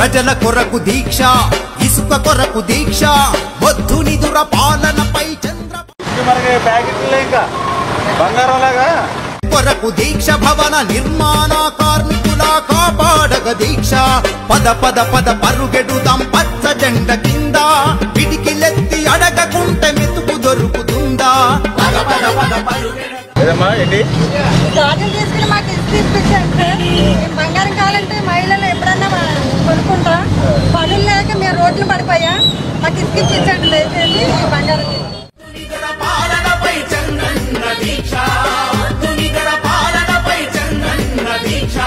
ప్రజల కొరకు దీక్ష ఇసుక కొరకు దీక్ష వద్దు నిదుర పాలనపై చంద్ర ఇది మనకి ప్యాకెట్లు ఇంకా బంగారం లాగా కొరకు దీక్ష భవన నిర్మాణ కార్మికుల కాపాడగ దీక్ష పద పద పద పరుగెడుదాం పచ్చ జెండ కింద పిడికిలెత్తి అడగకుంటే మెతుకు దొరుకుతుందా పద పద పద పరుగెడ ఏదమ్మా ఏంటి గాజులు తీసుకుని మాకు ఇసుక ఇప్పించండి సార్ మేము బంగారం కావాలంటే మహిళలు ఎప్పుడన్నా మా- కొనుక్కుంటాం పనులు లేక మేము రోడ్లు పడిపోయా మాకు ఇసుక ఇప్పించండి దయచేసి ఈ బంగారం నిగడ పాలనపై చంద్రన్న దీక్ష వద్దు నిగడ పాలనపై చంద్రన్న దీక్ష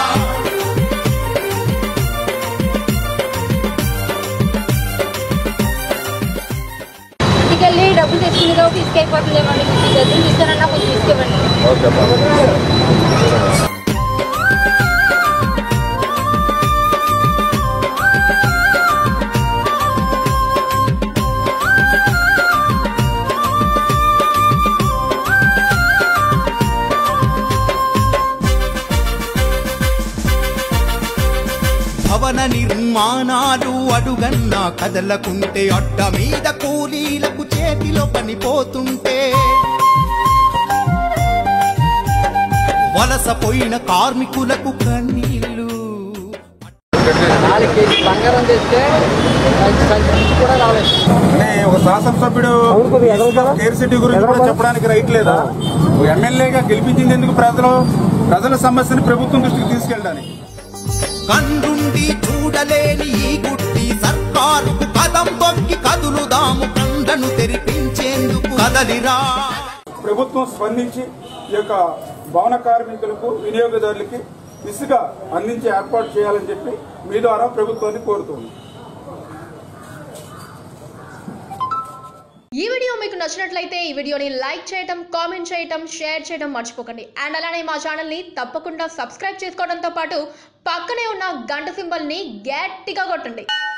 ఇంటికెళ్ళి డబ్బులు తెచ్చుకునే లోపు ఇసుక అయిపోతుందేమండి మీకు డబ్బులు తీసుకురన్నా కొంచెం ఇసుక ఇవ్వండి ఓకే భవన నిర్మాణాలు అడుగన్నా కదలకుంటే అడ్డ మీద కూలీలకు చేతిలో పనిపోతుంటే వలసపోయిన కార్మికులకు కన్నీళ్ళు నాలుగు కేజీ బంగారం తెస్తే సంచి సంచి నుంచి కూడా రాలేదు అంటే ఒక శాసనసభ్యుడు కేర్ సిటీ గురించి కూడా చెప్పడానికి రైట్ లేదా ఓ ఎమ్మెల్యేగా గెలిపించింది ఎందుకు ప్రజలు ప్రజల సమస్యని ప్రభుత్వం దృష్టికి తీసుకెళ్ళడానికి కండ్రుండి చూడలేని ఈ గుడ్డి సర్కారుకు కదం తొక్కి కదులుదాము కండను తెరిపించేందుకు కదలిరా ప్రభుత్వం స్పందించి ఈ యొక్క భవన కార్మికులకు వినియోగదారులకి ఇసుక అందించే ఏర్పాటు చేయాలని చెప్పి మీ ద్వారా ప్రభుత్వాన్ని కోరుతుంది ఈ వీడియో మీకు నచ్చినట్లయితే ఈ వీడియోని లైక్ చేయటం కామెంట్ చేయటం షేర్ చేయడం మర్చిపోకండి అండ్ అలానే మా ఛానల్ని తప్పకుండా సబ్స్క్రైబ్ చేసుకోవడంతో పాటు పక్కనే ఉన్న గంట సింబల్ని గట్టిగా కొట్టండి